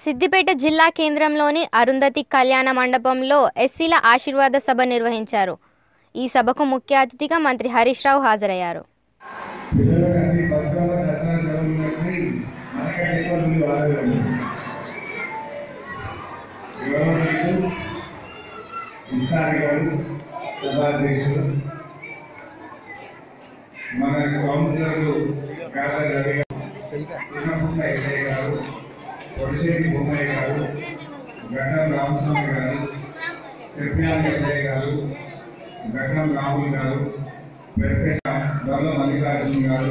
సిద్దిపేట జిల్లా కేంద్రంలోని అరుంధతి కళ్యాణ మండపంలో ఎస్సీల ఆశీర్వాద సభ నిర్వహించారు ఈ సభకు ముఖ్య అతిథిగా మంత్రి హరీష్ రావు హాజరయ్యారు పిల్లలకి బతుకమ్మ దసరా జరుగుతున్నట్టు మనకంటే ఎక్కువ మంది వాళ్ళు గవర్నమెంట్ ఇస్తారు గారు సభాధ్యక్షులు మన కౌన్సిలర్లు గాదా రవి గారు చిన్నపుట్ట ఎల్లయ్య గారు పొడిశెట్టి బొమ్మయ్య గారు గడ్డం రామస్వామి గారు చెప్పాల ఎల్లయ్య గారు గడ్డం రాములు గారు పెరపేట దొల్ల మల్లికార్జున గారు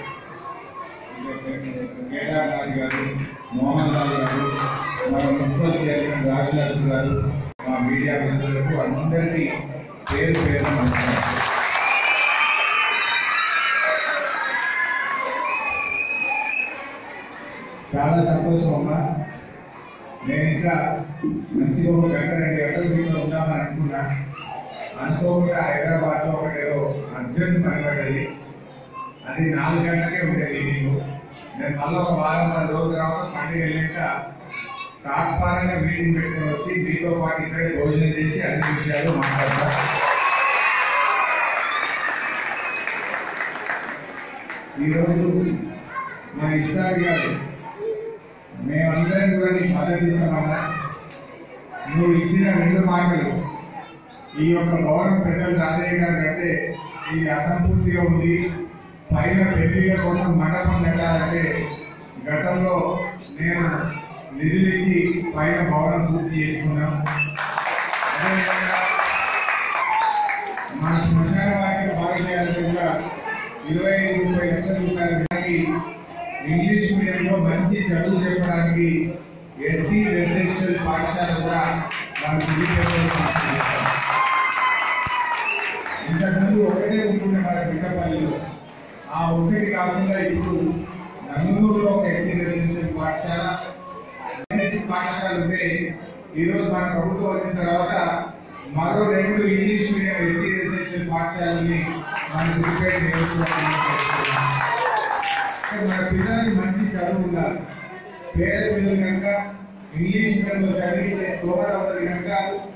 కేదార్నాథ్ గారు మోహన్ లాల్ గారు మన మున్సిపల్ చైర్మన్ రాజనరస్ గారు మా మీడియా మిత్రులకు అందరికీ పేరు పేరు నమస్కారం చాలా సంతోషం అమ్మా నేను ఇంకా మంచిగా ఒక గంట రెండు గంటల మీట్లో ఉందామని అనుకున్నా అనుకోకుండా హైదరాబాద్ లో ఒకటి ఏదో అర్జెంట్ పని పడ్డది అది నాలుగు గంటలకే ఉండేది మీటింగ్ నేను మళ్ళీ ఒక వారం పది రోజుల తర్వాత పండుగ వెళ్ళాక తాత్కాలికంగా మీటింగ్ పెట్టుకొని వచ్చి మీతో పాటు ఇక్కడే భోజనం చేసి అన్ని విషయాలు మాట్లాడతా ఈరోజు మా ఇష్టాలు గారు మేమందరం కూడా నీకు మద్దతు ఇస్తామన్నా నువ్వు ఇచ్చిన రెండు మాటలు ఈ యొక్క భవనం పెద్దలు రాజయ్య గారు అంటే ఇది అసంపూర్తిగా ఉంది పైన పెళ్లిళ్ళ కోసం మండపం కట్టాలంటే గతంలో నేను నిధులు ఇచ్చి పైన భవనం పూర్తి చేసుకున్నాం అదేవిధంగా మన శ్మశాన వాటికి బాగా చేయాలంటే కూడా ఇరవై ఐదు ముప్పై లక్షల రూపాయల దానికి ఇంగ్లీష్ మీడియంలో మంచి చదువు చెప్పడానికి ఎస్సీ రెసిడెన్షియల్ పాఠశాల కూడా మన సిద్దిపేటలో మార్చారు. ఇంతకుముందు ఒకటే ఉంటుండే మన బిడ్డపల్లిలో ఆ ఒకటి కాకుండా ఇప్పుడు నంగూరులో ఒక ఎస్సీ రెసిడెన్షియల్ పాఠశాల ఎస్సీ పాఠశాల ఉంటే ఈరోజు మన ప్రభుత్వం వచ్చిన తర్వాత మరో రెండు ఇంగ్లీష్ మీడియం ఎస్సీ రెసిడెన్షియల్ పాఠశాలని మన సిద్దిపేట నియోజకవర్గంలో చేస్తున్నాం. అంటే మన పిల్లలకి మంచి చదువు ఉండాలి పేద పిల్లలు కనుక ఇంగ్లీష్ మీడియంలో చదివితే స్తోమత అవుతుంది కనుక